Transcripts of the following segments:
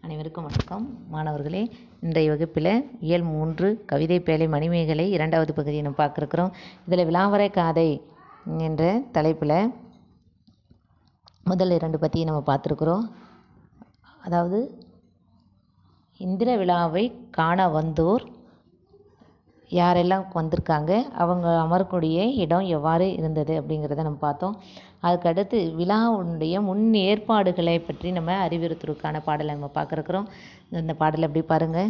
அனைவருக்கும் வணக்கம் மாணவர்களே இன்றைய வகுப்பில் இயல் மூன்று கவிதை பேழை மணிமேகலை இரண்டாவது பகுதியை நம்ம பார்க்குறோம் இதில் விலாவரை காதை என்ற தலைப்பில் முதல் இரண்டு பற்றியும் நம்ம பார்த்துருக்குறோம் அதாவது இந்திர விழாவை காண வந்தோர் யாரெல்லாம் வந்திருக்காங்க அவங்க அமரக்கூடிய இடம் எவ்வாறு இருந்தது அப்படிங்கிறத நம்ம பார்த்தோம் அதுக்கடுத்து விழாவுடைய முன் ஏற்பாடுகளை பற்றி நம்ம அறிவுறுத்துறதுக்கான பாடலை நம்ம பார்க்குறோம் இந்த பாடலை எப்படி பாருங்கள்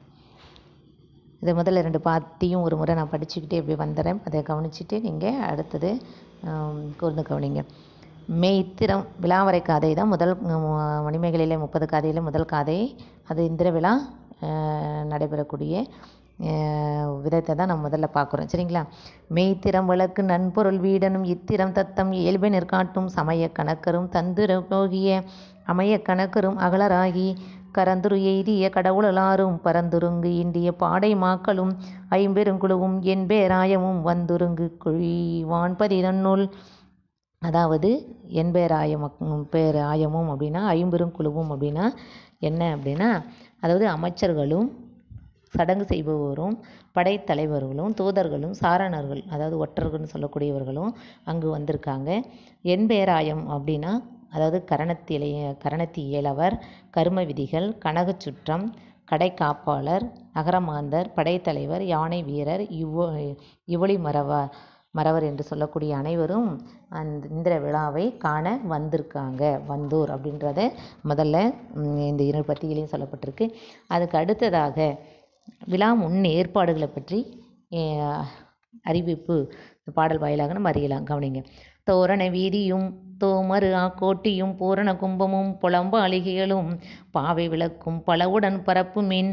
இதை முதல்ல ரெண்டு பாத்தியும் ஒரு முறை நான் படிச்சுக்கிட்டே இப்படி வந்துடுறேன் அதை கவனிச்சுட்டு நீங்கள் அடுத்தது ஆம், கூர்ந்து கவனிங்க மெய்த்திரம் விழாவரை காதை தான் முதல் ம், மணிமேகலையில் முப்பது காதையில் முதல் காதை அது இந்திர விழா அஹ், நடைபெறக்கூடிய அஹ், விதத்தை தான் நம்ம முதல்ல பார்க்குறோம் சரிங்களா மெய்த்திறம் விளக்கு நன்பொருள் வீடனும் இத்திரம் தத்தம் இயல்பை நிற்காட்டும் சமய கணக்கரும் தந்திர போகிய அமைய கணக்கரும் அகலராகி கரந்துரு எய்திய கடவுளலாரும் பரந்துருங்கு இந்திய பாடை மாக்களும் ஐம்பெருங்குழுவும் என்பேராயமும் வந்துருங்கு குழி வான்பதி நன்னூல் அதாவது எண்பேராயம் பேராயமும் அப்படின்னா ஐம்பெருங்குழுவும் அப்படின்னா என்ன அப்படின்னா அதாவது அமைச்சர்களும் சடங்கு செய்பவரும் படைத்தலைவர்களும் தூதர்களும் சாரணர்கள் அதாவது ஒற்றர்கள்னு சொல்லக்கூடியவர்களும் அங்கு வந்திருக்காங்க எண்பேராயம் அப்படின்னா அதாவது கரணத்திலேய கரணத்தி இயலவர் கரும விதிகள் கனகச் சுற்றம் கடை காப்பாளர் அகரமாந்தர் படைத்தலைவர் யானை வீரர் இவ்வ இவளி மறவ மறவர் என்று சொல்லக்கூடிய அனைவரும் அந்த இந்திர விழாவை காண வந்திருக்காங்க வந்தோர் அப்படின்றத முதல்ல ம், இந்த இரு பத்தியிலையும் சொல்லப்பட்டிருக்கு அதுக்கு அடுத்ததாக விழா முன் ஏற்பாடுகளை பற்றி அஹ், அறிவிப்பு இந்த பாடல் வாயிலாக நம்ம அறியலாம் கவனிங்க தோரண வீதியும் தோமரு ஆக்கோட்டியும் பூரண கும்பமும் புலம்ப அழிகைகளும் பாவை விளக்கும் பலவுடன் பரப்பு மீன்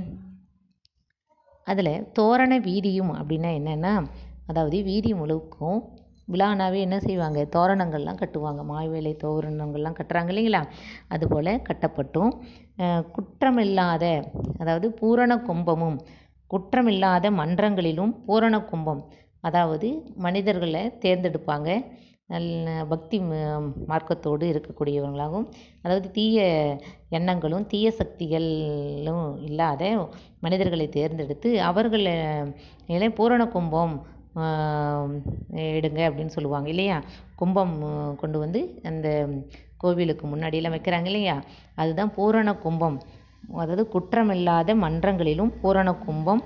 அதில் தோரண வீதியும் அப்படின்னா என்னென்னா அதாவது வீதி முழுக்கும் விழானாவே என்ன செய்வாங்க தோரணங்கள்லாம் கட்டுவாங்க மாய்வேலை தோரணங்கள்லாம் கட்டுறாங்க இல்லைங்களா அதுபோல் கட்டப்பட்டும் அஹ், குற்றமில்லாத அதாவது பூரண கும்பமும் குற்றமில்லாத மன்றங்களிலும் பூரண கும்பம் அதாவது மனிதர்களை தேர்ந்தெடுப்பாங்க நல்ல பக்தி ம- மார்க்கத்தோடு இருக்கக்கூடியவங்களாகவும் அதாவது தீய எண்ணங்களும் தீய சக்திகளும் இல்லாத மனிதர்களை தேர்ந்தெடுத்து அவர்களை நிலை பூரண கும்பம் ஆஹ், எடுங்க அப்படின்னு சொல்லுவாங்க இல்லையா கும்பம் ஆஹ், கொண்டு வந்து அந்த கோவிலுக்கு முன்னாடியெல்லாம் வைக்கிறாங்க இல்லையா அதுதான் பூரண கும்பம் அதாவது குற்றமில்லாத மன்றங்களிலும் பூரண கும்பம்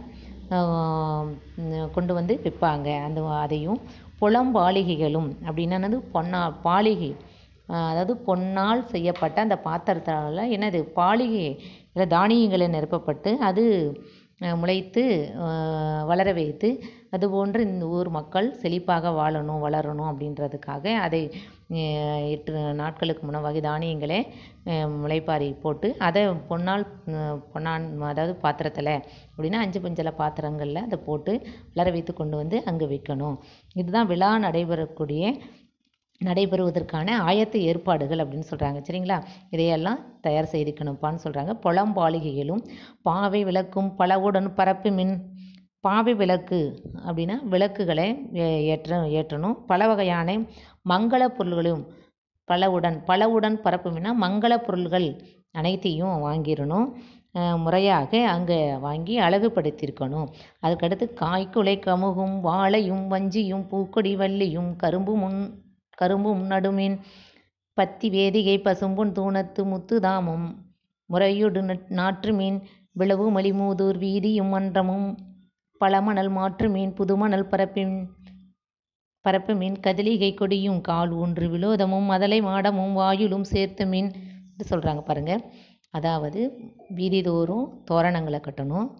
ஆஹ், கொண்டு வந்து விற்பாங்க அந்த அதையும் புலம்பாலிகைகளும் அப்படின்னா என்னது பொன்னா பாலிகை ஆஹ் அதாவது பொன்னால் செய்யப்பட்ட அந்த பாத்திரத்தால் என்னது பாலிகை இல்லை தானியங்களை நிரப்பப்பட்டு அது ஆஹ் முளைத்து ஆஹ் வளர வைத்து அதுபோன்று இந்த ஊர் மக்கள் செழிப்பாக வாழணும் வளரணும் அப்படின்றதுக்காக அதை ஆஹ் எட்டு நாட்களுக்கு முன்னவாகி தானியங்களை ஆஹ் முளைப்பாரி போட்டு அதை பொன்னால் ஆஹ் பொன்னான் அதாவது பாத்திரத்தில் அப்படின்னா அஞ்சு பஞ்சல பாத்திரங்களில் அதை போட்டு வளர வைத்து கொண்டு வந்து அங்கே வைக்கணும் இதுதான் விழா நடைபெறக்கூடிய நடைபெறுவதற்கான ஆயத்த ஏற்பாடுகள் அப்படின்னு சொல்கிறாங்க சரிங்களா இதையெல்லாம் தயார் செய்திக்கணும்ப்பான்னு சொல்கிறாங்க புலம்பாலிகைகளும் பாவை விளக்கும் பலவுடன் பரப்பு மின் பாவை விளக்கு அப்படின்னா விளக்குகளை ஏ- ஏற்ற ஏற்றணும் பல வகையான மங்கள பொருள்களும் பலவுடன் பலவுடன் பரப்புமின்னா மங்கள பொருள்கள் அனைத்தையும் வாங்கிடணும் அஹ் முறையாக அங்கே வாங்கி அழகுபடுத்தியிருக்கணும் அதுக்கடுத்து காய்க்குலை கமுகும் வாழையும் வஞ்சியும் பூக்கொடி வள்ளியும் கரும்பு முன் கரும்பும் நடுமீன் பத்தி வேதிகை பசும்பொன் தூணத்து முத்துதாமம் முறையொடு நட்- நாற்று மீன் விளவு மலிமூதூர் வீதியும் மன்றமும் பழமணல் மாற்று மீன் புதுமணல் பரப்பின் பரப்பு மீன் கதலிகை கொடியும் கால் ஊன்று விலோதமும் மதலை மாடமும் வாயுலும் சேர்த்து மீன் சொல்கிறாங்க பாருங்க அதாவது வீதிதோறும் தோரணங்களை கட்டணும்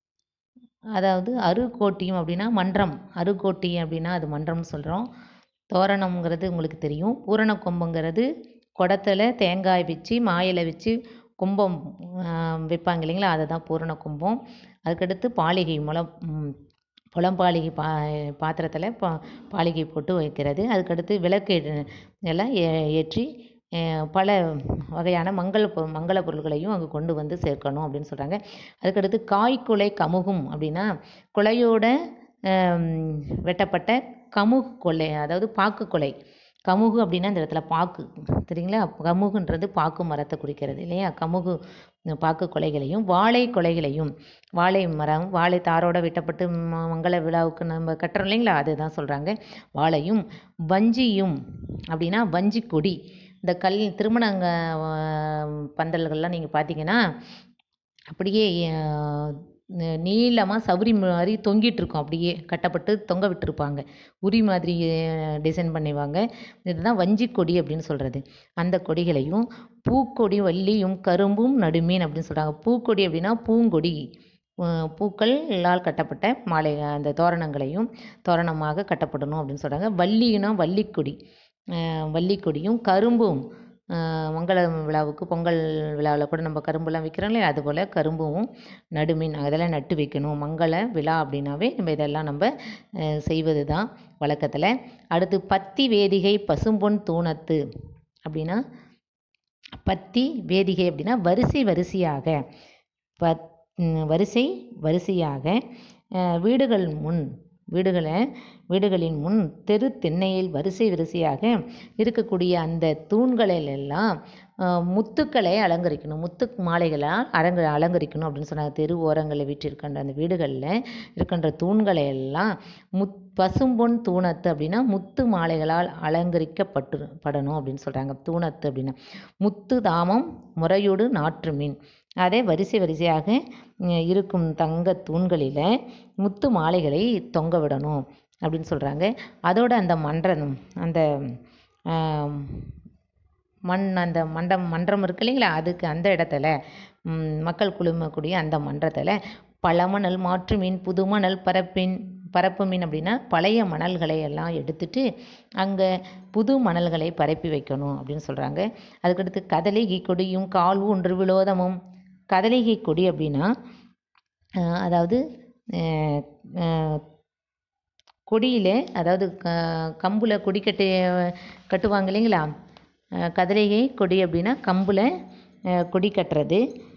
அதாவது அருக்கோட்டியும் அப்படின்னா மன்றம் அருக்கோட்டி அப்படின்னா அது மன்றம்னு சொல்கிறோம் தோரணம்ங்கிறது உங்களுக்கு தெரியும் பூரண கொம்புங்கிறது குடத்துல தேங்காய் வச்சு மாயிலை வச்சு கும்பம் ஆஹ், வைப்பாங்க இல்லைங்களா அதை தான் பூரண கும்பம் அதுக்கடுத்து பாலிகை முளம் ம், புலம்பாலிகை பா பாத்திரத்தில் பா பாலிகை போட்டு வைக்கிறது அதுக்கடுத்து விளக்கு எ- எல்லாம் ஏ- ஏற்றி அஹ், பல வகையான மங்கள பொ மங்கள பொருள்களையும் அங்கே கொண்டு வந்து சேர்க்கணும் அப்படின்னு சொல்கிறாங்க அதுக்கடுத்து காய்க்குலை கமுகும் அப்படின்னா குலையோட ஆம், வெட்டப்பட்ட கமுகு கொலை அதாவது பாக்கு கொலை கமுகு அப்படின்னா இந்த இடத்துல பாக்கு சரிங்களா கமுகுன்றது பாக்கு மரத்தை குறிக்கிறது இல்லையா கமுகு பாக்கு கொலைகளையும் வாழை கொலைகளையும் வாழை மரம் வாழை தாரோட வெட்டப்பட்டு ம- மங்கள விழாவுக்கு நம்ம கட்டுறோம் இல்லைங்களா அதுதான் சொல்கிறாங்க வாழையும் வஞ்சியும் அப்படின்னா வஞ்சி கொடி இந்த கல் திருமணங்க பந்தல்கள்லாம் நீங்கள் பார்த்தீங்கன்னா அப்படியே நீளமாக சவுரி மாதிரி தொங்கிட்டு இருக்கும் அப்படியே கட்டப்பட்டு தொங்க விட்டுருப்பாங்க உரி மாதிரி டிசைன் பண்ணிவாங்க இதுதான் வஞ்சி கொடி அப்படின்னு சொல்கிறது அந்த கொடிகளையும் பூக்கொடி வள்ளியும் கரும்பும் நடுமீன் அப்படின்னு சொல்கிறாங்க பூக்கொடி அப்படின்னா பூங்கொடி அஹ் பூக்களால் கட்டப்பட்ட மாலை அந்த தோரணங்களையும் தோரணமாக கட்டப்படணும் அப்படின்னு சொல்கிறாங்க வள்ளினா வள்ளிக்கொடி அஹ் வள்ளிக்கொடியும் கரும்பும் அஹ் மங்கள விழாவுக்கு பொங்கல் விழாவில் கூட நம்ம கரும்புலாம் விற்கிறோம் இல்லையா அதுபோல் கரும்பும் நடுமீன் அதெல்லாம் நட்டு வைக்கணும் மங்கள விழா அப்படின்னாவே நம்ம இதெல்லாம் நம்ம அஹ் செய்வது தான் வழக்கத்தில் அடுத்து பத்தி வேதிகை பசும்பொன் தூணத்து அப்படின்னா பத்தி வேதிகை அப்படின்னா வரிசை வரிசையாக பத் ம், வரிசை வரிசையாக அஹ், வீடுகள் முன் வீடுகளை வீடுகளின் முன் தெரு திண்ணையில் வரிசை வரிசையாக இருக்கக்கூடிய அந்த தூண்களில் எல்லாம் அஹ், முத்துக்களை அலங்கரிக்கணும் முத்து மாலைகளால் அலங்க அலங்கரிக்கணும் அப்படின்னு சொன்னாங்க தெரு ஓரங்களில் வீற்றிருக்கின்ற அந்த வீடுகளில் இருக்கின்ற தூண்களை எல்லாம் முத் பசும்பொன் தூணத்து அப்படின்னா முத்து மாலைகளால் அலங்கரிக்கப்பட்டு படணும் அப்படின்னு சொல்கிறாங்க தூணத்து அப்படின்னா முத்து தாமம் முறையோடு நாற்று மீன் அதே வரிசை வரிசையாக அஹ், இருக்கும் தங்க தூண்களில் முத்து மாலைகளை தொங்க விடணும் அப்படின்னு சொல்கிறாங்க அதோட அந்த மன்றம் அந்த ஆம், மண் அந்த மண்டம் மன்றம் இருக்கு இல்லைங்களா அதுக்கு அந்த இடத்துல ம், மக்கள் குழுமக்கூடிய அந்த மன்றத்தில் பழமணல் மாற்று மீன் புது மணல் பரப்பின் பரப்பு மீன் அப்படின்னா பழைய மணல்களை எல்லாம் எடுத்துட்டு அங்கே புது மணல்களை பரப்பி வைக்கணும் அப்படின்னு சொல்கிறாங்க அதுக்கடுத்து கதலிகை கொடியும் கால் ஒன்று விலோதமும் கதலிகை கொடி அப்படின்னா அஹ், அதாவது அஹ், அஹ், கொடியில் அதாவது க கம்பில் கொடி கட்டி கட்டுவாங்க இல்லைங்களா அஹ், கதலிகை கொடி அப்படின்னா கம்பில் கொடி கட்டுறது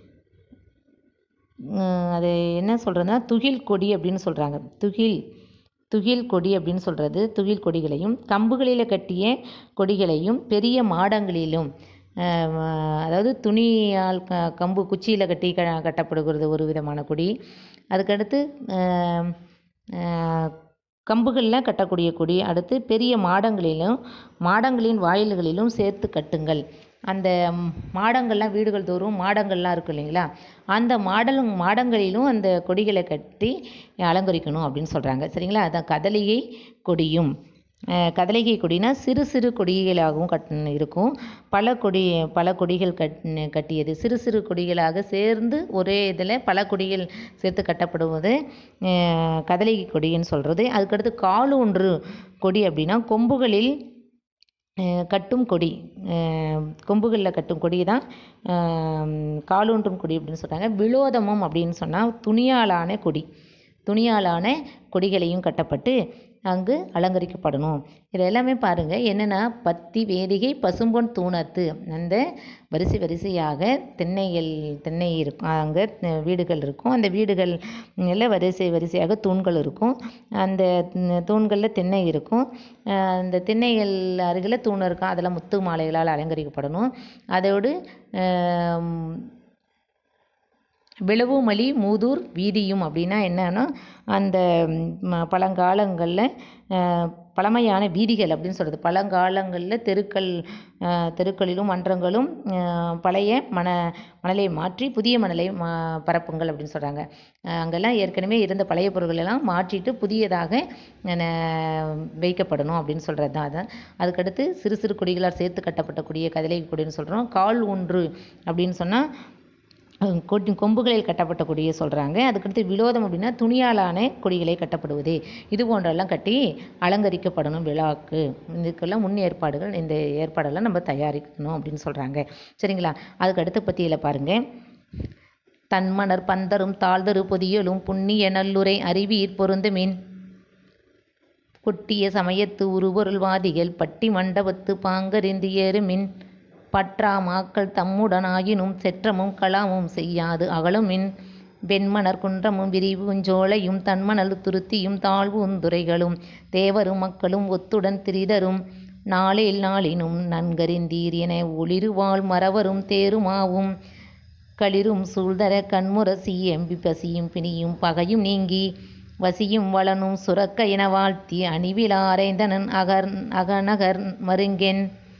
உம், அது என்ன சொல்கிறதுனா துகில் கொடி அப்படின்னு சொல்கிறாங்க துகில் துகில் கொடி அப்படின்னு சொல்கிறது துகில் கொடிகளையும் கம்புகளில் கட்டிய கொடிகளையும் பெரிய மாடங்களிலும் அஹ், அதாவது துணியால் க கம்பு குச்சியில் கட்டி க கட்டப்படுகிறது ஒரு விதமான கொடி அதுக்கடுத்து அஹ், அஹ், கம்புகளில் கட்டக்கூடிய கொடி அடுத்து பெரிய மாடங்களிலும் மாடங்களின் வாயில்களிலும் சேர்த்து கட்டுங்கள் அந்த ம், மாடங்கள்லாம் வீடுகள் தோறும் மாடங்கள்லாம் இருக்கு இல்லைங்களா அந்த மாடலும் மாடங்களிலும் அந்த கொடிகளை கட்டி அலங்கரிக்கணும் அப்படின்னு சொல்கிறாங்க சரிங்களா அதான் கதலிகை கொடியும் அஹ், கதலிகை கொடினா சிறு சிறு கொடிகளாகவும் கட் இருக்கும் பல கொடி பல கொடிகள் கட் கட்டியது சிறு சிறு கொடிகளாக சேர்ந்து ஒரே இதில் பல கொடிகள் சேர்த்து கட்டப்படுவது அஹ், கதலிகை கொடின்னு சொல்கிறது அதுக்கடுத்து காலு ஒன்று கொடி அப்படின்னா கொம்புகளில் அஹ், கட்டும் கொடி கொம்புகளில் கட்டும் கொடி தான் காலூன்றும் கொடி அப்படின்னு சொல்கிறாங்க விலோதமம் அப்படின்னு சொன்னால் துணியாலான கொடி துணியாலான கொடிகளையும் கட்டப்பட்டு அங்கு அலங்கரிக்கப்படணும் இது எல்லாமே பாருங்கள் என்னென்னா பத்தி வேதிகை பசும்பொன் தூணத்து அந்த வரிசை வரிசையாக திண்ணைகள் திண்ணை இருக்கும் அங்கே வீடுகள் இருக்கும் அந்த வீடுகள் எல்லாம் வரிசை வரிசையாக தூண்கள் இருக்கும் அந்த தூண்களில் திண்ணை இருக்கும் அஹ் அந்த திண்ணைகள் அருகில் தூண் இருக்கும் அதெல்லாம் முத்து மாலைகளால் அலங்கரிக்கப்படணும் அதோடு ஆம், விளவுமலி மூதூர் வீதியும் அப்படின்னா என்னன்னா அந்த ம், பழங்காலங்களில் அஹ், பழமையான வீதிகள் அப்படின்னு சொல்கிறது பழங்காலங்களில் தெருக்கள் அஹ், தெருக்களிலும் மன்றங்களும் அஹ், பழைய மண மணலை மாற்றி புதிய மணலை மா பரப்புங்கள் அப்படின்னு சொல்கிறாங்க அங்கெல்லாம் ஏற்கனவே இருந்த பழைய பொருட்கள் எல்லாம் மாற்றிட்டு புதியதாக அஹ், வைக்கப்படணும் அப்படின்னு சொல்கிறது தான் அதான் அதுக்கடுத்து சிறு சிறு கொடிகளால் சேர்த்து கட்டப்பட்ட கொடியை கதலை கொடின்னு சொல்கிறோம் கால் ஒன்று அப்படின்னு சொன்னால் அஹ் கொடி கொம்புகளில் கட்டப்பட்ட கொடியை சொல்கிறாங்க அதுக்கடுத்து விலோதம் அப்படின்னா துணியாலான கொடிகளை கட்டப்படுவது இது போன்றெல்லாம் கட்டி அலங்கரிக்கப்படணும் விழாவுக்கு இதுக்கெல்லாம் முன் ஏற்பாடுகள் இந்த ஏற்பாடெல்லாம் நம்ம தயாரிக்கணும் அப்படின்னு சொல்கிறாங்க சரிங்களா அதுக்கு அடுத்த பத்தியில் பாருங்கள் தன்மணர் பந்தரும் தாழ்தரு பொதியலும் புண்ணிய நல்லுரை அறிவீர் பொருந்துமின் கொட்டிய சமயத்து உருபொருள்வாதிகள் பட்டி மண்டபத்து பாங்கறிந்து ஏறுமின் பற்றா மாக்கள் தம்முடனாயினும் செற்றமும் கலாமும் செய்யாது அகலுமின் வெண்மணர் குன்றமும் விரிவுஞ்சோலையும் தன்மணல் துருத்தியும் தாழ்வுந்துறைகளும் தேவரும் மக்களும் ஒத்துடன் திரிதரும் நாளில் நாளினும் நன்கறிந்தீர் என ஒளிருவாள் மறவரும் தேருமாவும் களிரும் சூழ்தர கண்முரசி எம்பி பசியும் பிணியும் பகையும் நீங்கி வசியும் வளனும் சுரக்க என வாழ்த்தி அணிவிழா அறைந்தனன் அகர் அகநகர் மருங்கென்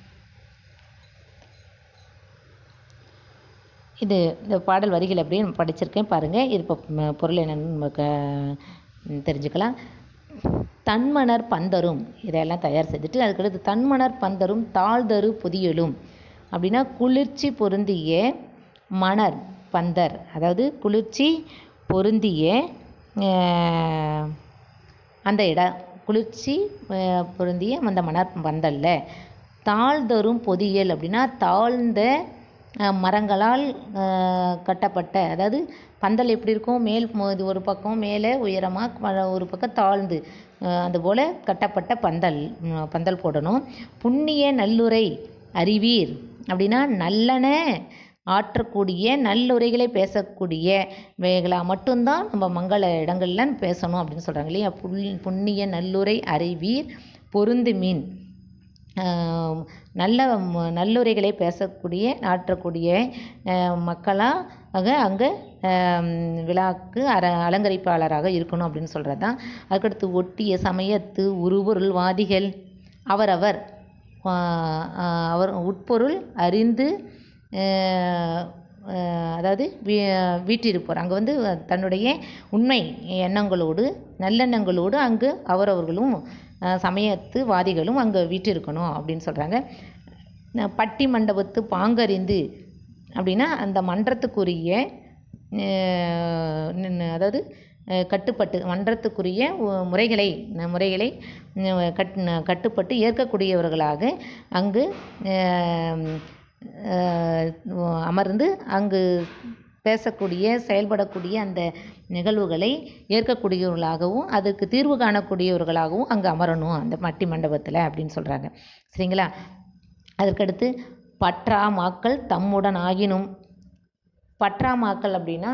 இது இந்த பாடல் வரிகள் அப்படின்னு படிச்சிருக்கேன் பாருங்கள் இது இப்போ ம- பொருள் என்னன்னு நமக்கு ம், தெரிஞ்சுக்கலாம் தன்மணர் பந்தரும் இதெல்லாம் தயார் செய்துட்டு அதுக்கடுத்து தன்மணர் பந்தரும் தாழ்தரு புதியலும் அப்படின்னா குளிர்ச்சி பொருந்திய மணர் பந்தர் அதாவது குளிர்ச்சி பொருந்திய அஹ், அந்த இடம் குளிர்ச்சி அஹ், பொருந்திய அந்த மணர் பந்தல்ல தாழ்தரும் பொதியல் அப்படின்னா தாழ்ந்த அஹ், மரங்களால் அஹ், கட்டப்பட்ட அதாவது பந்தல் எப்படி இருக்கும் மேல் மு- இது ஒரு பக்கம் மேலே உயரமாக ஒரு பக்கம் தாழ்ந்து அஹ், அது போல் கட்டப்பட்ட பந்தல் ம், பந்தல் போடணும் புண்ணிய நல்லுரை அறிவீர் அப்படின்னா நல்லன ஆற்றக்கூடிய நல்லுரைகளை பேசக்கூடிய வேகளா மட்டும்தான் நம்ம மங்கள இடங்கள்ல பேசணும் அப்படின்னு சொல்கிறாங்க இல்லையா புல் புண்ணிய நல்லுரை அறிவீர் பொருந்து மீன் ஆஹ் நல்ல ம- நல்லுரைகளை பேசக்கூடிய ஆற்றக்கூடிய மக்களாக அங்கே விழாக்கு அர அலங்கரிப்பாளராக இருக்கணும் அப்படின்னு சொல்கிறது தான் அதுக்கடுத்து ஒட்டிய சமயத்து உருபொருள்வாதிகள் அவரவர் ஆஹ் ஆஹ் அவர் உட்பொருள் அறிந்து ஆஹ் ஆஹ் அதாவது வீ வீட்டிருப்போர் அங்கே வந்து தன்னுடைய உண்மை எண்ணங்களோடு நல்லெண்ணங்களோடு அங்கு அவரவர்களும் ஆஹ் சமயத்து வாதிகளும் அங்கே வீட்டிருக்கணும் அப்படின்னு சொல்கிறாங்க பட்டி மண்டபத்து பாங்கறிந்து அப்படின்னா அந்த மன்றத்துக்குரிய ஆஹ் நின்னு- அதாவது ஆஹ் கட்டுப்பட்டு மன்றத்துக்குரிய உ- முறைகளை ந- முறைகளை உம் கட் கட்டுப்பட்டு ஏற்கக்கூடியவர்களாக அங்கு ஆஹ் ஆஹ் அமர்ந்து அங்கு பேசக்கூடிய செயல்படக்கூடிய அந்த நிகழ்வுகளை ஏற்கக்கூடியவர்களாகவும் அதுக்கு தீர்வு காணக்கூடியவர்களாகவும் அங்கே அமரணும் அந்த மட்டி மண்டபத்தில் அப்படின்னு சொல்கிறாங்க சரிங்களா அதற்கடுத்து பற்றா மாக்கள் தம்முடன் ஆகினும் பற்றா மாக்கள் அப்படின்னா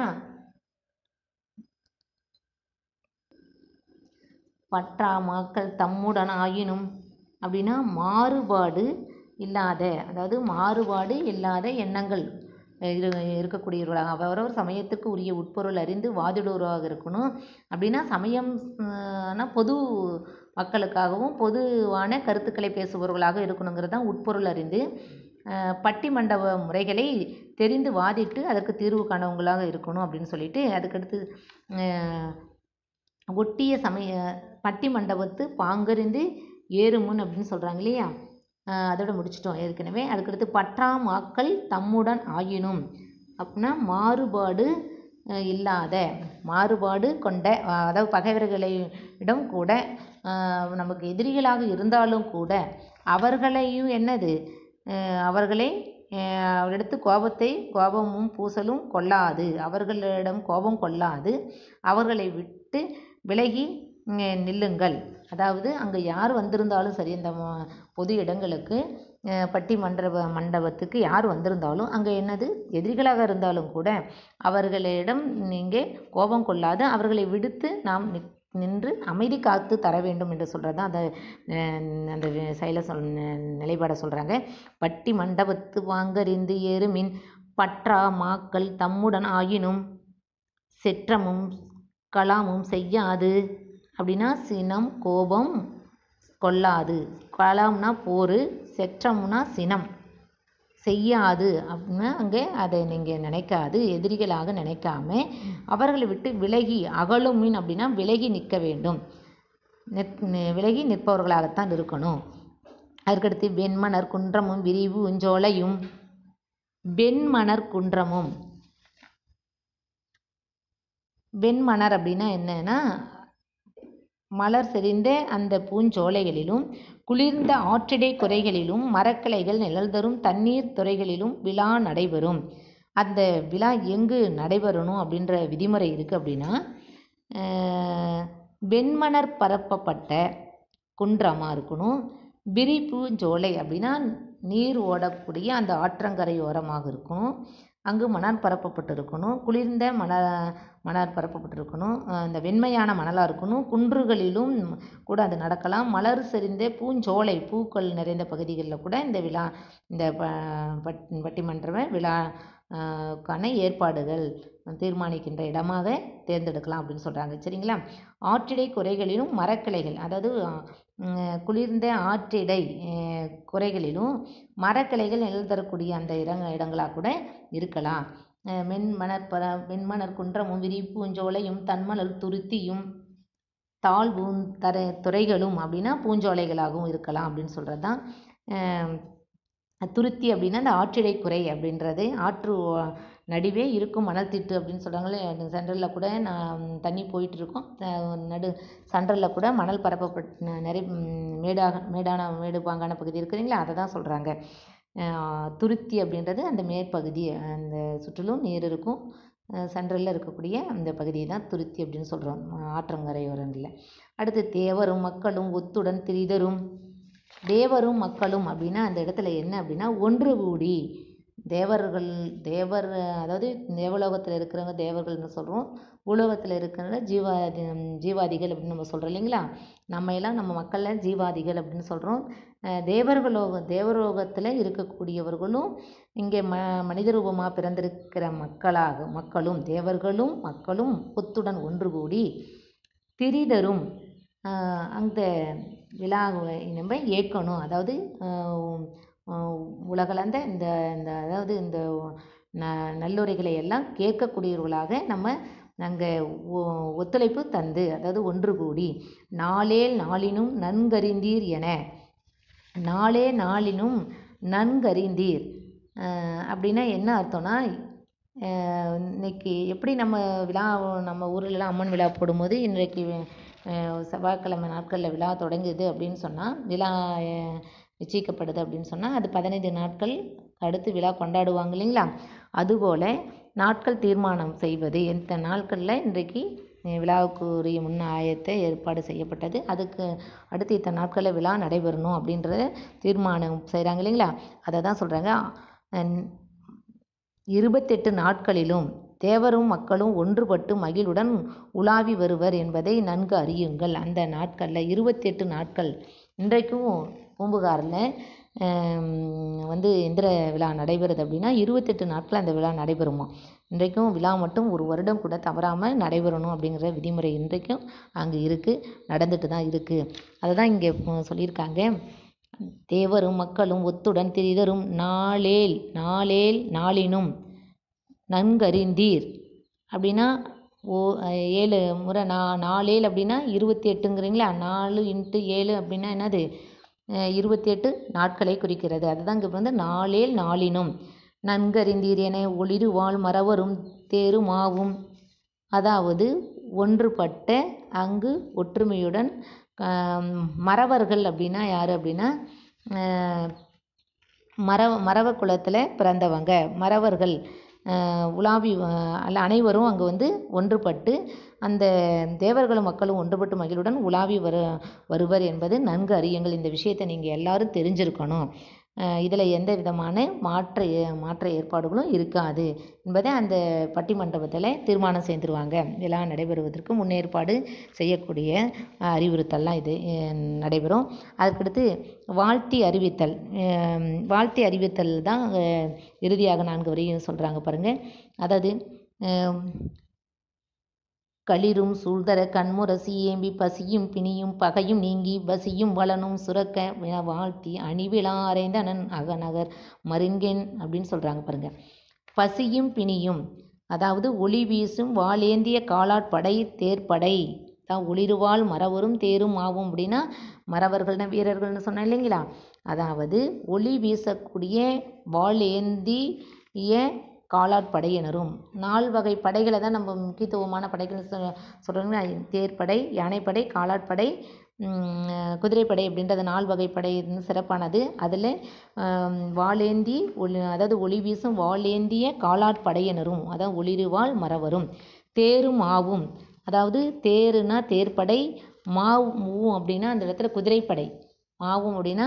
பற்றா மாக்கள் தம்முடன் ஆயினும் அப்படின்னா மாறுபாடு இல்லாத அதாவது மாறுபாடு இல்லாத எண்ணங்கள் இரு இருக்கக்கூடியவர்களாக அவரவர் சமயத்துக்கு உரிய உட்பொருள் அறிந்து வாதிடுவராக இருக்கணும் அப்படின்னா சமயம் னா பொது மக்களுக்காகவும் பொதுவான கருத்துக்களை பேசுபவர்களாக இருக்கணுங்கிறது தான் உட்பொருள் அறிந்து அஹ், பட்டி மண்டப முறைகளை தெரிந்து வாதிட்டு அதற்கு தீர்வு காணவங்களாக இருக்கணும் அப்படின்னு சொல்லிட்டு அதுக்கடுத்து அஹ், ஒட்டிய சமய பட்டி மண்டபத்து பாங்கறிந்து ஏறுமுன் அப்படின்னு சொல்கிறாங்க இல்லையா ஆஹ் அதோட முடிச்சிட்டோம் ஏற்கனவே அதுக்கடுத்து பற்றா மாக்கள் தம்முடன் ஆயினும் அப்படின்னா மாறுபாடு அஹ் இல்லாத மாறுபாடு கொண்ட அஹ் அதாவது பகைவர்களை இடம் கூட ஆஹ் நமக்கு எதிரிகளாக இருந்தாலும் கூட அவர்களையும் என்னது அஹ் அவர்களை அஹ் அவரிடத்து கோபத்தை கோபமும் பூசலும் கொள்ளாது அவர்களிடம் கோபம் கொள்ளாது அவர்களை விட்டு விலகி அஹ் நில்லுங்கள் அதாவது அங்கே யார் வந்திருந்தாலும் சரி இந்த ம- பொது இடங்களுக்கு அஹ் பட்டி மண்டப மண்டபத்துக்கு யார் வந்திருந்தாலும் அங்கே என்னது எதிரிகளாக இருந்தாலும் கூட அவர்களிடம் நீங்கள் கோபம் கொள்ளாது அவர்களை விடுத்து நாம் நிற்- நின்று அமைதி காத்து தர வேண்டும் என்று சொல்கிறது தான் அந்த அஹ், அந்த செயலை சொல் நிலைப்பாட சொல்கிறாங்க பட்டி மண்டபத்து வாங்கறிந்து ஏறுமின் பற்றா மாக்கள் தம்முடன் ஆயினும் செற்றமும் கலாமும் செய்யாது அப்படின்னா சினம் கோபம் கொள்ளாது கலாம்னா போர் செற்றம்னா சினம் செய்யாது அப்படின்னா அங்கே அதை நீங்கள் நினைக்காது எதிரிகளாக நினைக்காம அவர்களை விட்டு விலகி அகலும் மீன் அப்படின்னா விலகி நிற்க வேண்டும் நிற் விலகி நிற்பவர்களாகத்தான் இருக்கணும் அதற்கடுத்து வெண்மணர் குன்றமும் விரிவு உஞ்சோலையும் வெண்மணர் குன்றமும் வெண்மணர் அப்படின்னா என்னன்னா மலர் செறிந்த அந்த பூஞ்சோலைகளிலும் குளிர்ந்த ஆற்றிடை குறைகளிலும் மரக்கிளைகள் நிழல் தரும் தண்ணீர் துறைகளிலும் விழா நடைபெறும் அந்த விழா எங்கு நடைபெறணும் அப்படின்ற விதிமுறை இருக்குது அப்படின்னா அஹ், வெண்மணர் பரப்பப்பட்ட குன்றமாக இருக்கணும் விரிப்பூஞ்சோலை அப்படின்னா நீர் ஓடக்கூடிய அந்த ஆற்றங்கரை ஓரமாக இருக்கும் அங்கு மணல் பரப்பப்பட்டு இருக்கணும் குளிர்ந்த மண மணல் பரப்பப்பட்டிருக்கணும் அந்த வெண்மையான மணலாக இருக்கணும் குன்றுகளிலும் கூட அது நடக்கலாம் மலர் செறிந்த பூஞ்சோலை பூக்கள் நிறைந்த பகுதிகளில் கூட இந்த விழா இந்த ப பட் பட்டிமன்ற விழா ஆஹ் க்கான ஏற்பாடுகள் தீர்மானிக்கின்ற இடமாக தேர்ந்தெடுக்கலாம் அப்படின்னு சொல்கிறாங்க சரிங்களா ஆற்றிடை குறைகளிலும் மரக்கிளைகள் அதாவது உம், குளிர்ந்த ஆற்றிடை அஹ், குறைகளிலும் மரக்கிளைகள் நிழல் தரக்கூடிய அந்த இடங்க இடங்களாக கூட இருக்கலாம் அஹ், மென்மணற் பர மென்மணற் குன்றமும் விரிப்பூஞ்சோலையும் தன்மணல் துருத்தியும் தாழ்வும் தர துறைகளும் அப்படின்னா பூஞ்சோலைகளாகவும் இருக்கலாம் அப்படின்னு சொல்கிறது தான் துருத்தி அப்படின்னா அந்த ஆற்றிடை குறை அப்படின்றது ஆற்று ஓ- நடுவே இருக்கும் மணல் திட்டு அப்படின்னு சொல்கிறாங்களே சென்ட்ரலில் கூட நான் தண்ணி போயிட்டு இருக்கும் அஹ் நடு சென்ட்ரலில் கூட மணல் பரப்பப்பட்டு ந- நிறைய ம், மேடாக மேடான மேடு பாங்கான பகுதி இருக்குதுங்களா அதை தான் சொல்கிறாங்க துருத்தி அப்படின்றது அந்த மேற்பகுதி அந்த சுற்றிலும் நீர் இருக்கும் சென்ட்ரலில் இருக்கக்கூடிய அந்த பகுதியை தான் துருத்தி அப்படின்னு சொல்கிறோம் ஆற்றங்கரையோரங்களில் அடுத்து தேவரும் மக்களும் ஒத்துடன் திரிதரும் தேவரும் மக்களும் அப்படின்னா அந்த இடத்துல என்ன அப்படின்னா ஒன்று கூடி தேவர்கள் தேவர் அதாவது தேவலோகத்தில் இருக்கிறவங்க தேவர்கள்னு சொல்கிறோம் பூலோகத்தில் இருக்கிற ஜீவாதி ஜீவாதிகள் அப்படின்னு நம்ம சொல்கிறோம் இல்லைங்களா நம்ம எல்லாம் நம்ம மக்களில் ஜீவாதிகள் அப்படின்னு சொல்கிறோம் தேவர்களோக தேவலோகத்தில் இருக்கக்கூடியவர்களும் இங்கே ம மனித ரூபமாக பிறந்திருக்கிற மக்களாக மக்களும் தேவர்களும் மக்களும் ஒத்துடன் ஒன்று கூடி திரிதரும் ஆஹ் அந்த விழாவை நம்ம ஏற்கணும் அதாவது ஆஹ் ஆஹ் உலகளந்த இந்த இந்த அதாவது இந்த ந நல்லுரைகளை எல்லாம் கேட்கக்கூடியவர்களாக நம்ம நாங்கள் ஒத்துழைப்பு தந்து அதாவது ஒன்று கூடி நாளேல் நாளினும் நன்கறிந்தீர் என நாளே நாளினும் நன்கறிந்தீர் ஆஹ் அப்படின்னா என்ன அர்த்தம்னா ஆஹ் இன்னைக்கு எப்படி நம்ம விழா நம்ம ஊர்லலாம் அம்மன் விழா போடும்போது இன்றைக்கு ஆஹ் செவ்வாய்க்கிழமை நாட்களில் விழா தொடங்குது அப்படின்னு சொன்னால் விழா ஆஹ் நிச்சயிக்கப்படுது அப்படின்னு சொன்னால் அது பதினைந்து நாட்கள் அடுத்து விழா கொண்டாடுவாங்க இல்லைங்களா அதுபோல் நாட்கள் தீர்மானம் செய்வது எந்த நாட்களில் இன்றைக்கு அஹ் விழாவுக்கு உரிய முன் ஆயத்த ஏற்பாடு செய்யப்பட்டது அதுக்கு அடுத்து இத்தனை நாட்களில் விழா நடைபெறணும் அப்படின்றத தீர்மானம் செய்கிறாங்க இல்லைங்களா அதை தான் சொல்கிறாங்க இருபத்தெட்டு நாட்களிலும் தேவரும் மக்களும் ஒன்றுபட்டு மகிழுடன் உலாவி வருவர் என்பதை நன்கு அறியுங்கள் அந்த நாட்களில் இருபத்தெட்டு நாட்கள் இன்றைக்கும் பூம்புகாரில் வந்து எந்திர விழா நடைபெறுது அப்படின்னா இருபத்தெட்டு நாட்கள் அந்த விழா நடைபெறுமா இன்றைக்கும் விழா மட்டும் ஒரு வருடம் கூட தவறாமல் நடைபெறணும் அப்படிங்கிற விதிமுறை இன்றைக்கும் அங்கே இருக்குது நடந்துட்டு தான் இருக்குது அதை தான் இங்கே சொல்லியிருக்காங்க தேவரும் மக்களும் ஒத்துடன் திரிதரும் நாளேல் நாளேல் நாளினும் நன்கறிந்தீர் அப்படின்னா ஓ ஏழு முறை நா நாலேல் அப்படின்னா இருபத்தி எட்டுங்கிறீங்களா நாலு இன்ட்டு ஏழு அப்படின்னா என்னது இருபத்தி எட்டு நாட்களை குறிக்கிறது அதுதான் இங்கே வந்து நாளேல் நாளினும் நன்கறிந்தீர் என ஒளிரு வாழ் மறவரும் தேருமாவும் அதாவது ஒன்றுபட்ட அங்கு ஒற்றுமையுடன் மறவர்கள் அப்படின்னா யார் அப்படின்னா மறவ மறவ குலத்தில் பிறந்தவங்க மறவர்கள் உலாவி அல்ல அனைவரும் அங்கே வந்து ஒன்றுபட்டு அந்த தேவர்களும் மக்களும் ஒன்றுபட்டு மகிழுடன் உலாவி வரு வருவர் என்பது நன்கு அறியுங்கள் இந்த விஷயத்தை நீங்கள் எல்லாரும் தெரிஞ்சிருக்கணும் இதில் எந்த விதமான மாற்ற மாற்ற ஏற்பாடுகளும் இருக்காது என்பதை அந்த பட்டிமண்டபத்தில் தீர்மானம் செய்துருவாங்க இதெல்லாம் நடைபெறுவதற்கு முன்னேற்பாடு செய்யக்கூடிய அறிவுறுத்தல்லாம் இது நடைபெறும் அதுக்கடுத்து வாழ்த்தி அறிவித்தல் வாழ்த்தி அறிவித்தல் தான் இறுதியாக நான்கு வரையும் சொல்கிறாங்க பாருங்கள் அதாவது களிரும் சூழ்தர கண்முரசி ஏம்பி பசியும் பிணியும் பகையும் நீங்கி வசியும் வளனும் சுரக்க என வாழ்த்தி அணிவிழா அறைந்தனன் அகநகர் மருங்கென் அப்படின்னு சொல்கிறாங்க பாருங்க பசியும் பிணியும் அதாவது ஒளி வீசும் வாளேந்திய காலாட்படை தேர்ப்படை தான் ஒளிருவாள் மறவரும் தேரும் ஆகும் அப்படின்னா மறவர்கள்னா வீரர்கள்னு சொன்னேன் இல்லைங்களா அதாவது ஒளி வீசக்கூடிய வாளேந்திய காலாட்படையினரும் நால் வகை படைகளை தான் நம்ம முக்கியத்துவமான படைகள் சொ சொல்கிறோங்களா தேர்ப்படை யானைப்படை காலாட்படை குதிரைப்படை அப்படின்றது நால் வகை படை சிறப்பானது அதில் வாளேந்தி ஒளி அதாவது ஒளி வீசும் வாளேந்திய காலாட்படையினரும் அதாவது ஒளிருவாள் மறவரும் தேரும் ஆவும் அதாவது தேருனா தேர்ப்படை மாவும் அப்படின்னா அந்த இடத்துல குதிரைப்படை மாவும் அப்படின்னா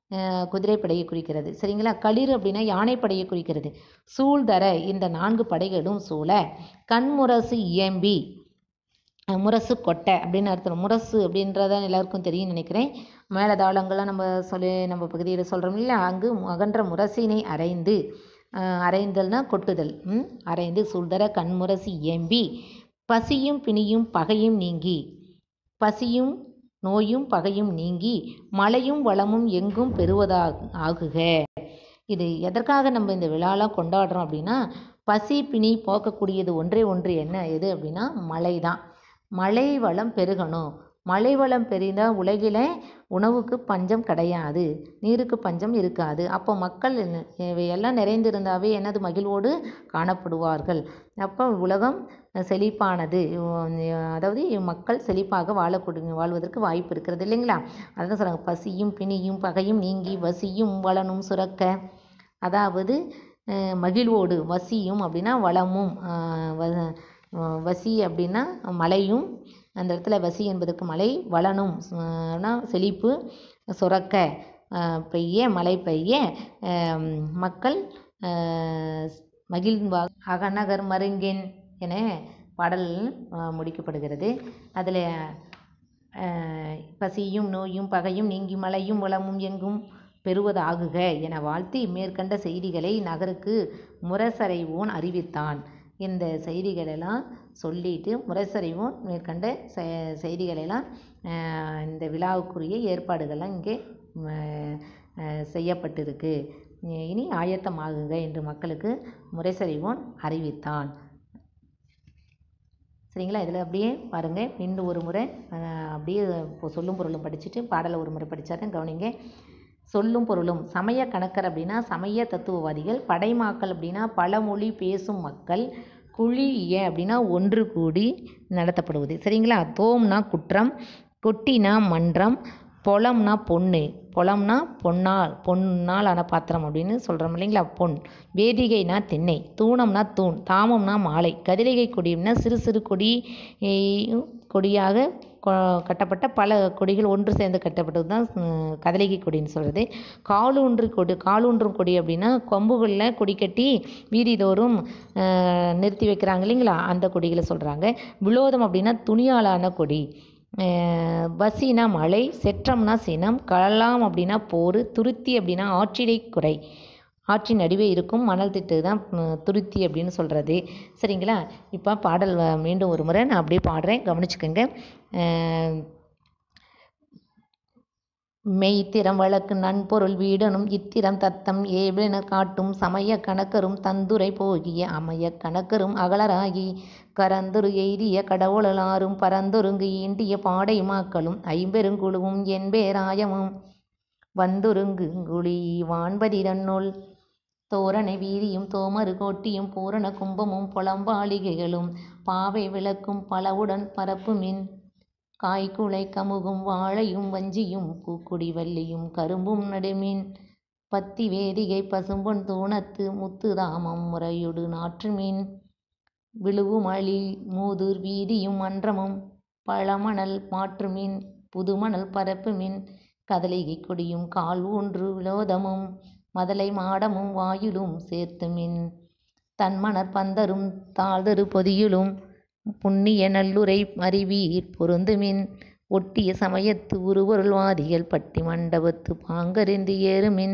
அஹ், குதிரைப்படையை குறிக்கிறது சரிங்களா களிறு அப்படின்னா யானைப்படையை குறிக்கிறது சூழ்தர இந்த நான்கு படைகளும் சூழ கண்முரசு இயம்பி அஹ், முரசு கொட்டை அப்படின்னு அர்த்தம் முரசு அப்படின்றத எல்லாருக்கும் தெரியும்னு நினைக்கிறேன் மேலதாளங்கள்லாம் நம்ம சொல்லி நம்ம பகுதியில் சொல்கிறோம் இல்லையா அங்கு அகன்ற முரசினை அரைந்து அஹ், அரைந்தல்னா கொட்டுதல் ம்? அரைந்து சூழ்தர கண்முரசு இயம்பி பசியும் பிணியும் பகையும் நீங்கி பசியும் நோயும் பகையும் நீங்கி மழையும் வளமும் எங்கும் பெறுவதாக ஆகுக இது எதற்காக நம்ம இந்த விழாலாம் கொண்டாடுறோம் அப்படின்னா பசி பிணி போக்கக்கூடியது ஒன்றே ஒன்று என்ன எது அப்படின்னா மழை தான் மழை வளம் பெருகணும் மழை வளம் பெருந்தால் உலகில் உணவுக்கு பஞ்சம் கிடையாது நீருக்கு பஞ்சம் இருக்காது அப்போ மக்கள் என்ன- இவையெல்லாம் நிறைந்திருந்தாவே எனது மகிழ்வோடு காணப்படுவார்கள் அப்போ உலகம் செழிப்பானது அதாவது மக்கள் செழிப்பாக வாழக்கூடிய வாழ்வதற்கு வாய்ப்பு இருக்கிறது இல்லைங்களா அதான் சொல்கிறாங்க பசியும் பிணியும் பகையும் நீங்கி வசியும் வளனும் சுரக்க அதாவது அஹ், மகிழ்வோடு வசியும் அப்படின்னா வளமும் அஹ், வ- அஹ், வசி அப்படின்னா மழையும் அந்த இடத்துல வசி என்பதற்கு மழை வளனும் அஹ், னா செழிப்பு சுரக்க அஹ், பெய்ய மழை பெய்ய அஹ், மக்கள் அஹ், மகிழ்வா அகநகர் மருங்கின் என பாடல் அஹ், முடிக்கப்படுகிறது அதில் பசியும் நோயும் பகையும் நீங்கி மழையும் வளமும் எங்கும் பெறுவதாகுக என வாழ்த்தி மேற்கண்ட செய்திகளை நகருக்கு முரசறைவோன் அறிவித்தான் இந்த செய்திகளெல்லாம் சொல்லிட்டு முரசறைவோன் மேற்கண்ட செ செய்திகளெல்லாம் அஹ், இந்த விழாவுக்குரிய ஏற்பாடுகள்லாம் இங்கே அஹ், அஹ், செய்யப்பட்டிருக்கு இனி ஆயத்தமாகுங்க என்று மக்களுக்கு முரசறைவோன் அறிவித்தான் சரிங்களா இதில் அப்படியே பாருங்கள் மீண்டும் ஒரு முறை அஹ், அப்படியே இப்போ சொல்லும் பொருளும் படிச்சுட்டு பாடலை ஒரு முறை படித்தாதான் கவனிங்க சொல்லும் பொருளும் சமய கணக்கர் அப்படின்னா சமய தத்துவவாதிகள் படைமாக்கள் அப்படின்னா பழமொழி பேசும் மக்கள் குழிய அப்படின்னா ஒன்று கூடி நடத்தப்படுவது சரிங்களா தோம்னா குற்றம் கொட்டினா மன்றம் பொலம்னா பொண்ணு பொலம்னா பொன்னால் பொன்னால் ஆன பாத்திரம் அப்படின்னு சொல்கிறோம் இல்லைங்களா பொன் வேதிகைனா திண்ணை தூணம்னா தூண் தாமம்னா மாலை கதிரிகை கொடினா சிறு சிறு கொடி ஏ- கொடியாக கொ- கட்டப்பட்ட பல கொடிகள் ஒன்று சேர்ந்து கட்டப்பட்டது தான் ம், கதலிகை கொடின்னு சொல்கிறது காலூன்று கொடி காலூன்றும் கொடி அப்படின்னா கொம்புகளில் கொடி கட்டி வீதிதோறும் அஹ், நிறுத்தி வைக்கிறாங்க இல்லைங்களா அந்த கொடிகளை சொல்கிறாங்க விலோதம் அப்படின்னா துணியாலான கொடி அஹ், பசினா மழை செற்றம்னா சினம் கலாம் அப்படின்னா போர் துருத்தி அப்படின்னா ஆற்றிடை குறை ஆற்றி நடுவே இருக்கும் மணல் திட்டு தான் ம், துருத்தி அப்படின்னு சொல்கிறது சரிங்களா இப்போ பாடல் வ- மீண்டும் ஒரு முறை நான் அப்படியே பாடுறேன் கவனிச்சுக்கோங்க அஹ், மெய்த்திறம் வழக்கு நன்பொருள் வீடனும் இத்திரம் தத்தம் ஏவென காட்டும் சமய கணக்கரும் தந்துரை போகிய அமைய கணக்கரும் அகலராகி கரந்துரு எய்திய கடவுளாரும் பரந்தொருங்கு ஈண்டிய பாடை மாக்களும் ஐம்பெருங்குழுவும் என்பேராயமும் வந்துருங்கு குழி வான்பதி தன்னுள் தோரணை வீதியும் தோமரு கோட்டியும் பூரண கும்பமும் புலம்பாளிகைகளும் பாவை விளக்கும் பலவுடன் பரப்புமின் காய்குலை கமுகும் வாழையும் வஞ்சியும் பூக்குடி வள்ளியும் கரும்பும் நடுமின் பத்தி வேதிகை பசும்பொன் தூணத்து முத்து தாமம் முறையொடு நாற்றுமீன் விழுவுமழி மூதூர் வீதியும் மன்றமும் பழமணல் மாற்றுமின் புதுமணல் பரப்புமின் கதலிகை கொடியும் கால் ஊன்று விலோதமும் மதலை மாடமும் வாயிலும் சேர்த்துமின் தன்மணற் பந்தரும் தாழ்தரு பொதியிலும் புண்ணிய நல்லுரை அறிவீர் பொருந்துமின் ஒட்டிய சமயத்து உருவருள்வாதிகள் பட்டி மண்டபத்து பாங்கறிந்து ஏறுமின்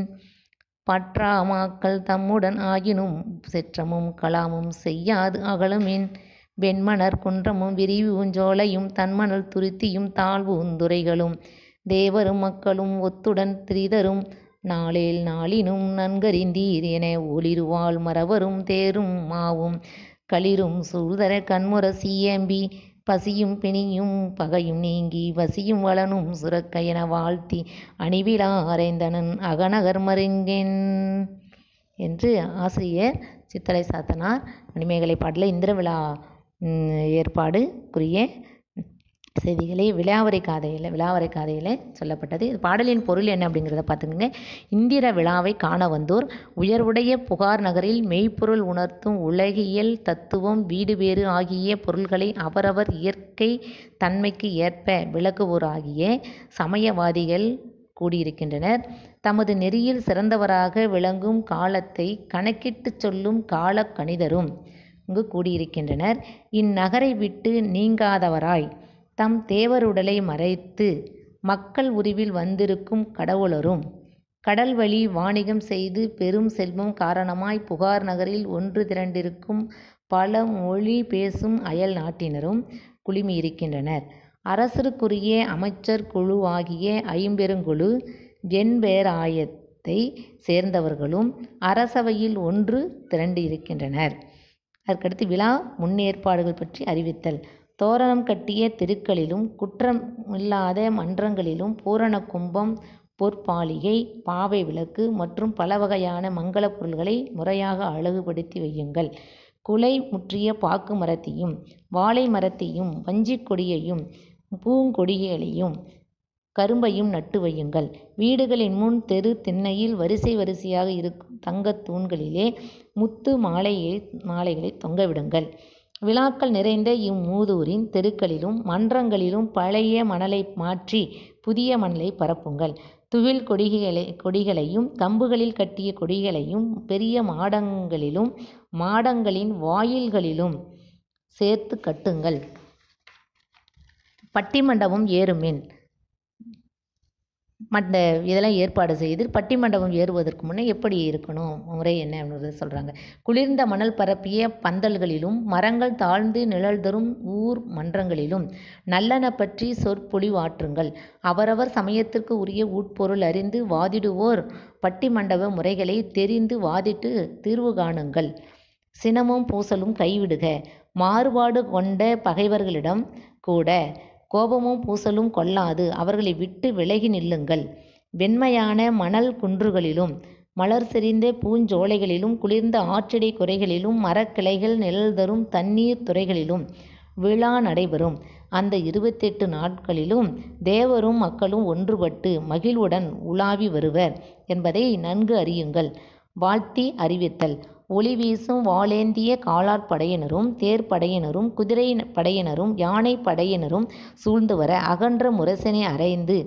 பற்றாமாக்கள் தம்முடன் ஆயினும் செற்றமும் கலாமும் செய்யாது அகலுமின் வெண்மணற் குன்றமும் விரிவுஞ்சோலையும் தன்மணல் துருத்தியும் தாழ்வுந்துறைகளும் தேவரும் மக்களும் ஒத்துடன் திரிதரும் நாளேல் நாளினும் நன்கறிந்தீர் என ஒளிருவாள் மறவரும் தேரும் மாவும் களிரும் சூழ்தர கண்முர சீயம்பி பசியும் பிணியும் பகையும் நீங்கி வசியும் வளனும் சுரக்க என வாழ்த்தி அணிவிழா அறைந்தனன் அகநகர் மருங்கென் என்று ஆசிரியர் சித்தலை சாத்தனார் மணிமேகலை பாடல இந்திர விழா ம், ஏற்பாடுக்குரிய செய்திகளை விழாவரை காதையில் விழாவரை காதையில் சொல்லப்பட்டது இது பாடலின் பொருள் என்ன அப்படிங்கிறத பார்த்துக்கோங்க இந்திர விழாவை காண வந்தோர் உயர்வுடைய புகார் நகரில் மெய்ப்பொருள் உணர்த்தும் உலகியல் தத்துவம் வீடு வேறு ஆகிய பொருள்களை அவரவர் இயற்கை தன்மைக்கு ஏற்ப விளக்குவோராகிய சமயவாதிகள் கூடியிருக்கின்றனர் தமது நெறியில் சிறந்தவராக விளங்கும் காலத்தை கணக்கிட்டுச் சொல்லும் காலக் கணிதரும் இங்கு கூடியிருக்கின்றனர் இந்நகரை விட்டு நீங்காதவராய் தம் தேவருடலை மறைத்து மக்கள் உருவில் வந்திருக்கும் கடவுளரும் கடல்வழி வாணிகம் செய்து பெரும் செல்வம் காரணமாய் புகார் நகரில் ஒன்று திரண்டிருக்கும் பல மொழி பேசும் அயல் நாட்டினரும் குழுமியிருக்கின்றனர் அரசருக்குரிய அமைச்சர் குழுவாகிய ஐம்பெருங்குழு வெண்பேராயத்தை சேர்ந்தவர்களும் அரசவையில் ஒன்று திரண்டிருக்கின்றனர் அதற்கடுத்து விழா முன்னேற்பாடுகள் பற்றி அறிவித்தல் தோரணம் கட்டிய தெருக்களிலும் குற்றமில்லாத மன்றங்களிலும் பூரண கும்பம் பொற்பாலிகை பாவை விளக்கு மற்றும் பல வகையான மங்களப் பொருள்களை முறையாக அழகுபடுத்தி வையுங்கள் குலை முற்றிய பாக்கு மரத்தையும் வாழை மரத்தையும் வஞ்சிக் கொடியையும் பூங்கொடிகளையும் கரும்பையும் நட்டு வையுங்கள் வீடுகளின் முன் தெரு திண்ணையில் வரிசை வரிசையாக இருக்கும் தங்கத் தூண்களிலே முத்து மாலையை மாலைகளை தொங்கவிடுங்கள் விழாக்கள் நிறைந்த இம்மூதூரின் தெருக்களிலும் மன்றங்களிலும் பழைய மணலை மாற்றி புதிய மணலை பரப்புங்கள் துகில் கொடிகளை கொடிகளையும் கம்புகளில் கட்டிய கொடிகளையும் பெரிய மாடங்களிலும் மாடங்களின் வாயில்களிலும் சேர்த்து கட்டுங்கள் பட்டிமண்டபம் ஏறுமின் மற்ற இதெல்லாம் ஏற்பாடு செய்து பட்டிமண்டபம் ஏறுவதற்கு முன்னே எப்படி இருக்கணும் முறை என்ன அப்படின்றத சொல்கிறாங்க குளிர்ந்த மணல் பரப்பிய பந்தல்களிலும் மரங்கள் தாழ்ந்து நிழல் தரும் ஊர் மன்றங்களிலும் நல்லன பற்றி சொற்பொழிவாற்றுங்கள் அவரவர் சமயத்திற்கு உரிய உட்பொருள் அறிந்து வாதிடுவோர் பட்டிமண்டப முறைகளை தெரிந்து வாதிட்டு தீர்வு காணுங்கள் சினமும் பூசலும் கைவிடுக மாறுபாடு கொண்ட பகைவர்களிடம் கூட கோபமும் பூசலும் கொள்ளாது அவர்களை விட்டு விலகி நில்லுங்கள் வெண்மையான மணல் குன்றுகளிலும் மலர் செறிந்த பூஞ்சோலைகளிலும் குளிர்ந்த ஆற்றடை குறைகளிலும் மரக்கிளைகள் நிழல் தரும் தண்ணீர் துறைகளிலும் விழா நடைபெறும் அந்த இருபத்தெட்டு நாட்களிலும் தேவரும் மக்களும் ஒன்றுபட்டு மகிழ்வுடன் உலாவி வருவர் என்பதை நன்கு அறியுங்கள் வாழ்த்தி அறிவித்தல் ஒளி வீசும் வாளேந்திய காலாட் படையினரும் தேர் படையினரும் குதிரை படையினரும் யானை படையினரும் சூழ்ந்து வர அகன்ற முரசனை அறைந்து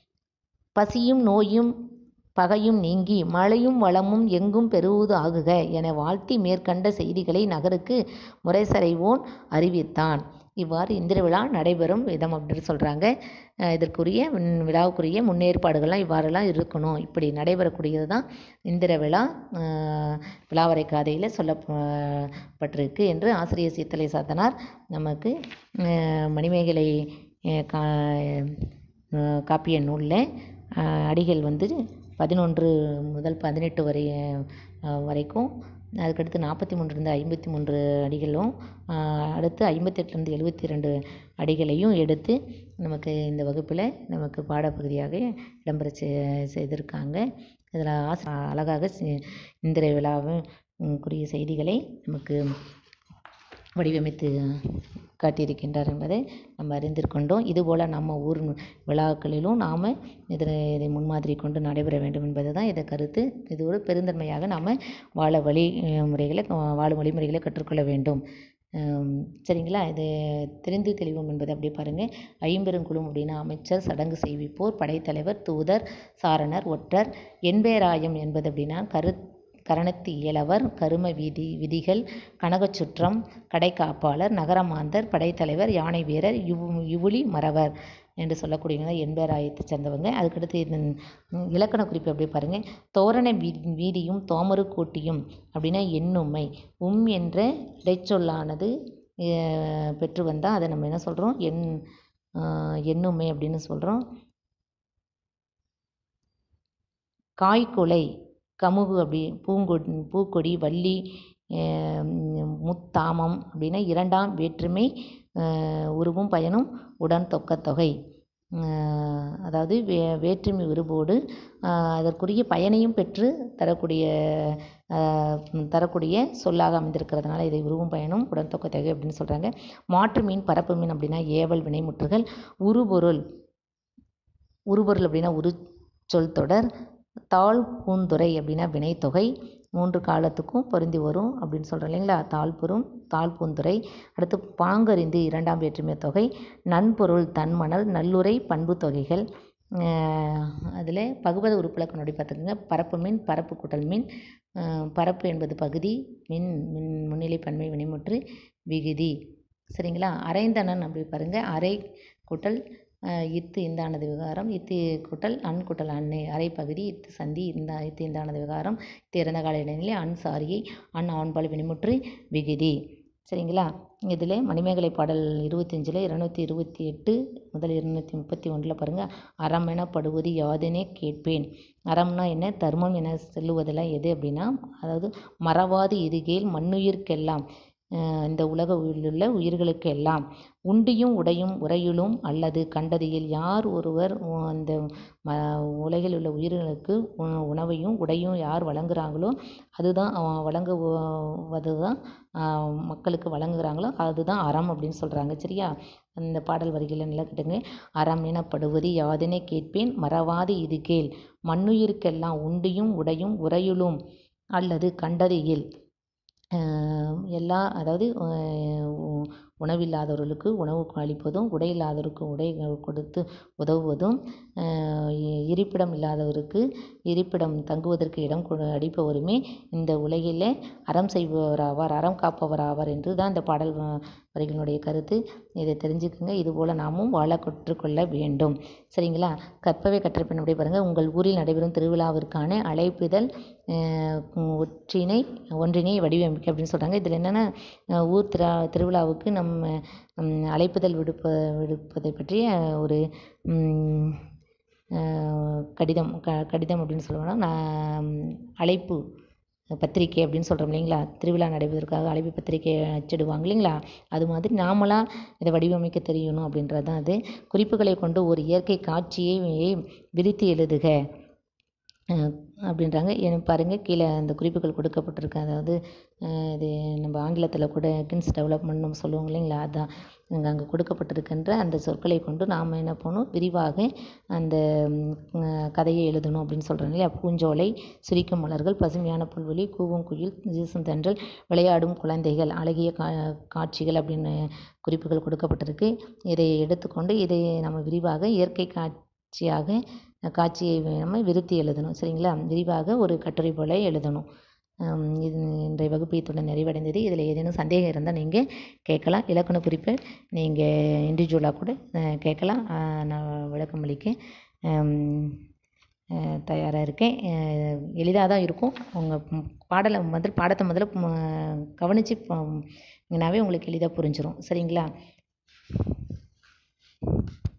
பசியும் நோயும் பகையும் நீங்கி மழையும் வளமும் எங்கும் பெருகுவது ஆகுக என வாழ்த்தி மேற்கண்ட செய்திகளை நகருக்கு முறைசறைவோன் அறிவித்தான் இவ்வாறு இந்திர விழா நடைபெறும் விதம் அப்படின்னு சொல்கிறாங்க இதற்குரிய ம், விழாவுக்குரிய முன்னேற்பாடுகள்லாம் இவ்வாறெல்லாம் இருக்கணும் இப்படி நடைபெறக்கூடியது தான் இந்திர விழா அஹ், விழாவரை காதையில் சொல்லப்பட்டிருக்கு என்று ஆசிரியர் சீத்தலை சாத்தனார் நமக்கு அஹ், மணிமேகலை அஹ், கா அஹ், காப்பிய நூலில் அஹ், அடிகள் வந்து பதினொன்று முதல் பதினெட்டு வரை அஹ், வரைக்கும் அதுக்கடுத்து நாற்பத்தி மூன்றுலேருந்து ஐம்பத்தி மூன்று அடிகளும் ஆஹ் அடுத்து ஐம்பத்தெட்டுலேருந்து எழுபத்தி ரெண்டு அடிகளையும் எடுத்து நமக்கு இந்த வகுப்பில் நமக்கு பாடப்பகுதியாக இடம்பெற செ- செய்திருக்காங்க இதில் ஆச அழகாக சி- இந்திர விழாவும் ம், குறிய செய்திகளை நமக்கு வடிவமைத்து காட்டியிருக்கின்றார் என்பதை நம்ம அறிந்திருக்கின்றோம் இதுபோல் நம்ம ஊர் விழாக்களிலும் நாம் இதில் இதை முன்மாதிரி கொண்டு நடைபெற வேண்டும் என்பது தான் இதை கருத்து இது ஒரு பெருந்தன்மையாக நாம் வாழ வழி அஹ், முறைகளை அஹ், வாழும் வழிமுறைகளை கற்றுக்கொள்ள வேண்டும் ஹம், சரிங்களா இது தெரிந்து தெளிவோம் என்பதை அப்படியே பாருங்கள் ஐம்பெருங்குழும் அப்படின்னா அமைச்சர் சடங்கு செய்விப்போர் படைத்தலைவர் தூதர் சாரணர் ஒற்றர் எண்பேராயம் என்பது அப்படின்னா கரு கரணத்து இயலவர் கரும வீதி விதிகள் கனகச் சுற்றம் கடைக்காப்பாளர் நகரமாந்தர் படைத்தலைவர் யானை வீரர் யுவு யுவுளி மறவர் என்று சொல்லக்கூடியவங்க தான் எண்பேராயத்தை சேர்ந்தவங்க அதுக்கடுத்து இதன் ம், இலக்கண குறிப்பு அப்படியே பாருங்கள் தோரண வீ வீதியும் தோமரு கோட்டியும் அப்படின்னா எண்ணுமை உம் என்ற இடைச்சொல்லானது அஹ், பெற்று வந்தால் அதை நம்ம என்ன சொல்கிறோம் எண் அஹ், எண்ணுமை அப்படின்னு சொல்கிறோம் காய்குலை கமுகு அப்படி பூங்கொடி பூக்கொடி வள்ளி அஹ், முத்தாமம் அப்படின்னா இரண்டாம் வேற்றுமை அஹ், உருவும் பயனும் உடன் தொக்கத் தொகை அஹ், அதாவது வே வேற்றுமை உருவோடு அஹ், அதற்குரிய பயனையும் பெற்று தரக்கூடிய அஹ், ம், தரக்கூடிய சொல்லாக அமைந்திருக்கிறதுனால இதை உருவும் பயனும் உடன் தொக்கத் தொகை அப்படின்னு சொல்கிறாங்க மாற்று மீன் பரப்பு மீன் அப்படின்னா ஏவல் வினைமுற்றுகள் உருபொருள் உருபொருள் அப்படின்னா உரு சொல் தொடர் தாழ் பூந்துரை அப்படின்னா வினைத்தொகை மூன்று காலத்துக்கும் பொருந்தி வரும் அப்படின்னு சொல்கிறோம் இல்லைங்களா தாழ்புறும் தாழ் பூந்துரை அடுத்து பாங்கறிந்து இரண்டாம் வேற்றுமை தொகை நன்பொருள் தன்மணல் நல்லுரை பண்பு தொகைகள் அதில் பகுபத உறுப்பிலக்கணம் அப்படி பார்த்துக்கோங்க பரப்பு மீன் பரப்பு கூட்டல் மீன் பரப்பு என்பது பகுதி மின் மின் முன்னிலை பன்மை வினைமுற்று விகுதி சரிங்களா அரைந்தனன் அப்படி பாருங்கள் அரை கூட்டல் இத்து இந்தானது விகாரம் இத்து கூட்டல் அன் கூட்டல் அன்னை அரை பகுதி இத்து சந்தி இந்த இத்து இந்தானது விகாரம் இத்து இறந்த கால இடைநிலை அன் சாரியை அன் ஆண்பால் வினைமுற்று விகுதி சரிங்களா இதில் மணிமேகலை பாடல் இருபத்தஞ்சில் இருநூற்றி இருபத்தி எட்டு முதல் இருநூற்றி முப்பத்தி ஒன்றில் பாருங்கள் அறம் எனப்படுவது யாதெனே கேட்பேன் அறம்னா என்ன தர்மம் என சொல்லுவதெல்லாம் எது அப்படின்னா அதாவது மறவாது இதுகேல் மண்ணுயிர்க்கெல்லாம் இந்த உலக உள்ள உயிர்களுக்கு எல்லாம் உண்டியும் உடையும் உறையுளும் அல்லது கண்டதியில் யார் ஒருவர் அந்த ம உலகில் உள்ள உயிர்களுக்கு உணவையும் உடையும் யார் வழங்குறாங்களோ அதுதான் வழங்குவது தான் மக்களுக்கு வழங்குறாங்களோ அதுதான் அறம் அப்படின்னு சொல்கிறாங்க சரியா அந்த பாடல் வரிகளை நல்லா கேட்டுங்க அறம் எனப்படுவது யாதென கேட்பேன் மறவாது இது கேள் மண்ணுயிர்க்கெல்லாம் உண்டியும் உடையும் உறையுளும் அல்லது கண்டதியில் எல்லா அதாவது உணவில்லாதவர்களுக்கு உணவு அளிப்பதும் உடை இல்லாதவருக்கு உடை கொடுத்து உதவுவதும் இருப்பிடம் இல்லாதவருக்கு இருப்பிடம் தங்குவதற்கு இடம் கொடு அளிப்பவருமே இந்த உலகிலே அறம் செய்பவர் ஆவார் அறம் காப்பவர் ஆவார் என்று தான் இந்த பாடல் வரிகளினுடைய கருத்து இதை தெரிஞ்சுக்கோங்க இதுபோல் நாமும் வாழ கற்றுக்கொள்ள வேண்டும் சரிங்களா கற்பவை கற்றபின் அப்படி பாருங்கள் உங்கள் ஊரில் நடைபெறும் திருவிழாவிற்கான அழைப்பிதழ் ஒற்றினை ஒன்றினை வடிவமைக்க அப்படின்னு சொல்கிறாங்க இதில் என்னென்னா ஊர் திரா திருவிழாவுக்கு நம்ம அழைப்பிதழ் விடுப்ப விடுப்பதை பற்றிய ஒரு கடிதம் க கடிதம் அப்படின்னு சொல்லுவாங்க நான் அழைப்பு பத்திரிக்கை அப்படின்னு சொல்கிறோம் இல்லைங்களா திருவிழா நடைபெறுவதற்காக அழைப்பு பத்திரிக்கை அச்சிடுவாங்க இல்லைங்களா அது மாதிரி நாமளாக இதை வடிவமைக்க தெரியணும் அப்படின்றது தான் அது குறிப்புகளை கொண்டு ஒரு இயற்கை காட்சியை விரித்து எழுதுக அப்படின்றாங்க ஏன்னா பாருங்கள் கீழே அந்த குறிப்புகள் கொடுக்கப்பட்டிருக்கு அதாவது இது நம்ம ஆங்கிலத்தில் கூட கின்ஸ் டெவலப்மெண்ட் நம்ம சொல்லுவோம் இல்லைங்களா அதான் அங்கே அங்கே கொடுக்கப்பட்டிருக்கின்ற அந்த சொற்களை கொண்டு நாம் என்ன பண்ணணும் விரிவாக அந்த கதையை எழுதணும் அப்படின்னு சொல்கிறாங்க இல்லையா பூஞ்சோலை சிரிக்கும் மலர்கள் பசுமையான புல்வெளி கூவும் குயில் வீசும் தென்றல் விளையாடும் குழந்தைகள் அழகிய கா காட்சிகள் அப்படின்னு குறிப்புகள் கொடுக்கப்பட்டிருக்கு இதை எடுத்துக்கொண்டு இதை நம்ம விரிவாக இயற்கை காட்சியாக காட்சியை நம்ம விருத்தி எழுதணும் சரிங்களா விரிவாக ஒரு கட்டுரை போல எழுதணும் இது இன்றைய வகுப்பு இத்துடன் நிறைவடைந்தது இதில் ஏதேனும் சந்தேகம் இருந்தால் நீங்கள் கேட்கலாம் இலக்கண குறிப்பை நீங்கள் இண்டிவிஜுவலாக கூட கேட்கலாம் நான் விளக்கம் அளிக்க தயாராக இருக்கேன் எளிதாக தான் இருக்கும் உங்கள் பாடலை முதல் பாடத்தை முதல்ல கவனித்து னாவே உங்களுக்கு எளிதாக புரிஞ்சிடும் சரிங்களா